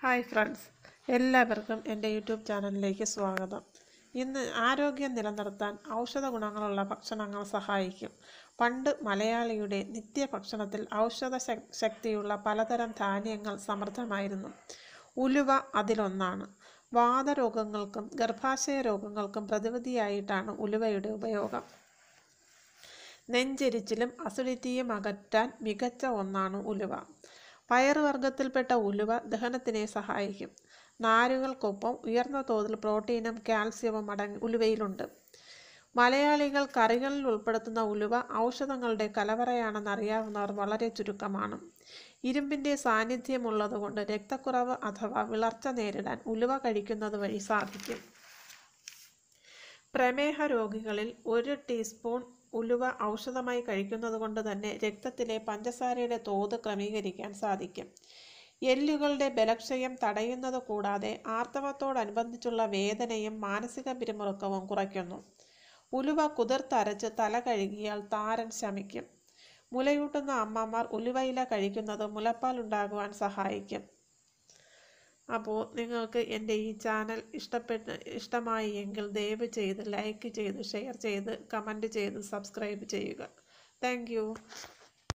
hi friends എല്ലാവർക്കും എൻ്റെ YouTube ചാനലിലേക്ക് സ്വാഗതം ഇന്ന് ആരോഗ്യം നിലനിർത്താൻ ഔഷധ ഗുണങ്ങളുള്ള ഭക്ഷണങ്ങൾ സഹായിക്കും പണ്ട് മലയാളിയുടെ നിത്യഭക്ഷണത്തിൽ ഔഷധ ശക്- ശക്തിയുള്ള പലതരം ധാന്യങ്ങൾ സമൃദ്ധമായിരുന്നു ഉലുവ അതിലൊന്നാണ് വാതരോഗങ്ങൾക്കും ഗർഭാശയ രോഗങ്ങൾക്കും പ്രതിവിധിയായിട്ടാണ് ഉലുവയുടെ ഉപയോഗം നെഞ്ചെരിച്ചിലും അസിഡിറ്റിയും അകറ്റാൻ മികച്ച ഒന്നാണ് ഉലുവ പയറുവർഗത്തിൽപ്പെട്ട ഉലുവ ദഹനത്തിനെ സഹായിക്കും നാരുകൾക്കൊപ്പം ഉയർന്ന തോതിൽ പ്രോട്ടീനും കാൽസ്യവും അടങ്ങി ഉലുവയിലുണ്ട് മലയാളികൾ കറികളിൽ ഉൾപ്പെടുത്തുന്ന ഉലുവ ഔഷധങ്ങളുടെ കലവറയാണെന്ന് അറിയാവുന്നവർ വളരെ ചുരുക്കമാണ് ഇരുമ്പിൻ്റെ സാന്നിധ്യമുള്ളതുകൊണ്ട് രക്തക്കുറവ് അഥവാ വിളർച്ച നേരിടാൻ ഉലുവ കഴിക്കുന്നത് വഴി സാധിക്കും പ്രമേഹ രോഗികളിൽ ഒരു ടീസ്പൂൺ ഉലുവ ഔഷധമായി കഴിക്കുന്നത് കൊണ്ട് തന്നെ രക്തത്തിലെ പഞ്ചസാരയുടെ തോത് ക്രമീകരിക്കാൻ സാധിക്കും എല്ലുകളുടെ ബലക്ഷയം തടയുന്നത് കൂടാതെ ആർത്തവത്തോടനുബന്ധിച്ചുള്ള വേദനയും മാനസിക പിരിമുറുക്കവും കുറയ്ക്കുന്നു ഉലുവ കുതിർത്തരച്ച് തല കഴുകിയാൽ താരൻ ശമിക്കും മുലയൂട്ടുന്ന അമ്മമാർ ഉലുവയില കഴിക്കുന്നത് മുലപ്പാൽ ഉണ്ടാകുവാൻ സഹായിക്കും അപ്പോൾ നിങ്ങൾക്ക് എൻ്റെ ഈ ചാനൽ ഇഷ്ടപ്പെട്ട് ഇഷ്ടമായി എങ്കിൽ ദയവ് ചെയ്ത് ലൈക്ക് ചെയ്ത് ഷെയർ ചെയ്ത് കമൻറ്റ് ചെയ്ത് സബ്സ്ക്രൈബ് ചെയ്യുക താങ്ക്